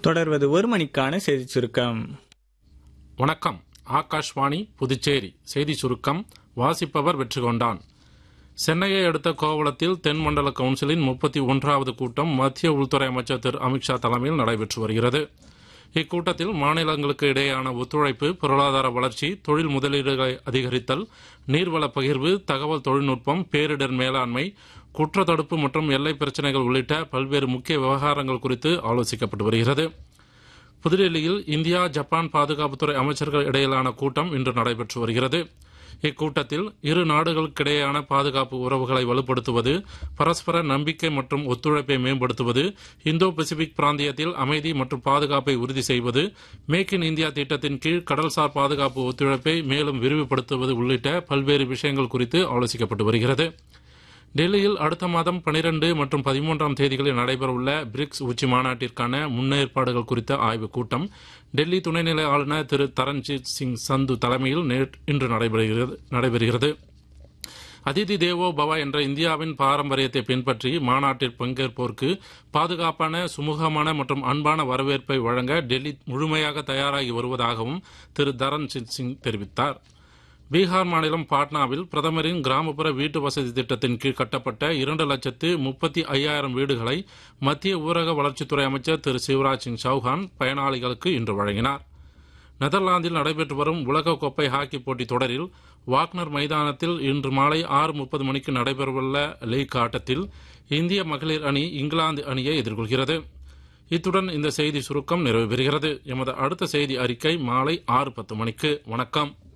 தொடர்வது ஒரு மணிக்கான செய்திச் சுருக்கம் வணக்கம் ஆகாஷ்வாணி புதுச்சேரி செய்தி சுருக்கம் வாசிப்பவர் வெற்றிகொண்டான் சென்னையை அடுத்த கோவளத்தில் தென்மண்டல கவுன்சிலின் முப்பத்தி ஒன்றாவது கூட்டம் மத்திய உள்துறை அமைச்சர் திரு அமித்ஷா தலைமையில் நடைபெற்று வருகிறது இக்கூட்டத்தில் மாநிலங்களுக்கு இடையேயான ஒத்துழைப்பு பொருளாதார வளர்ச்சி தொழில் முதலீடுகளை அதிகரித்தல் நீர்வள பகிர்வு தகவல் தொழில்நுட்பம் பேரிடர் மேலாண்மை குற்ற தடுப்பு மற்றும் எல்லை பிரச்சினைகள் உள்ளிட்ட பல்வேறு முக்கிய விவகாரங்கள் குறித்து ஆலோசிக்கப்பட்டு வருகிறது புதுடெல்லியில் இந்தியா ஜப்பான் பாதுகாப்புத்துறை அமைச்சர்கள் இடையிலான கூட்டம் இன்று நடைபெற்று வருகிறது இக்கூட்டத்தில் இரு நாடுகளுக்கிடையேயான பாதுகாப்பு உறவுகளை வலுப்படுத்துவது பரஸ்பர நம்பிக்கை மற்றும் ஒத்துழைப்பை மேம்படுத்துவது இந்தோ பசிபிக் பிராந்தியத்தில் அமைதி மற்றும் பாதுகாப்பை உறுதி செய்வது மேக் இன் இந்தியா திட்டத்தின் கீழ் கடல்சார் பாதுகாப்பு ஒத்துழைப்பை மேலும் விரிவுபடுத்துவது உள்ளிட்ட பல்வேறு விஷயங்கள் குறித்து ஆலோசிக்கப்பட்டு வருகிறது டெல்லியில் அடுத்த மாதம் பனிரெண்டு மற்றும் பதிமூன்றாம் தேதிகளில் நடைபெறவுள்ள பிரிக்ஸ் உச்சி மாநாட்டிற்கான முன்னேற்பாடுகள் குறித்த ஆய்வுக் கூட்டம் டெல்லி துணைநிலை ஆளுநர் திரு தரண்ஜித் சிங் சந்து தலைமையில் நேற்று இன்று நடைபெறுகிறது நடைபெறுகிறது அதிதி தேவோ பவா என்ற இந்தியாவின் பாரம்பரியத்தை பின்பற்றி மாநாட்டில் பங்கேற்போருக்கு பாதுகாப்பான சுமூகமான மற்றும் அன்பான வரவேற்பை வழங்க டெல்லி முழுமையாக தயாராகி வருவதாகவும் திரு தரண்ஜித் சிங் தெரிவித்தார் பீகார் மாநிலம் பாட்னாவில் பிரதமரின் கிராமப்புற வீட்டு வசதி திட்டத்தின் கீழ் கட்டப்பட்ட இரண்டு லட்சத்து முப்பத்தி ஐயாயிரம் வீடுகளை மத்திய ஊரக வளர்ச்சித்துறை அமைச்சர் திரு சிவராஜ் சிங் சௌஹான் பயனாளிகளுக்கு இன்று வழங்கினார் நெதர்லாந்தில் நடைபெற்று வரும் உலகக்கோப்பை ஹாக்கி போட்டித் தொடரில் வாக்னர் மைதானத்தில் இன்று மாலை ஆறு முப்பது மணிக்கு நடைபெறவுள்ள லீக் ஆட்டத்தில் இந்திய மகளிர் அணி இங்கிலாந்து அணியை எதிர்கொள்கிறது இத்துடன் இந்த செய்தி சுருக்கம் நிறைவு பெறுகிறது எமது அடுத்த செய்தி அறிக்கை மாலை ஆறு பத்து மணிக்கு வணக்கம்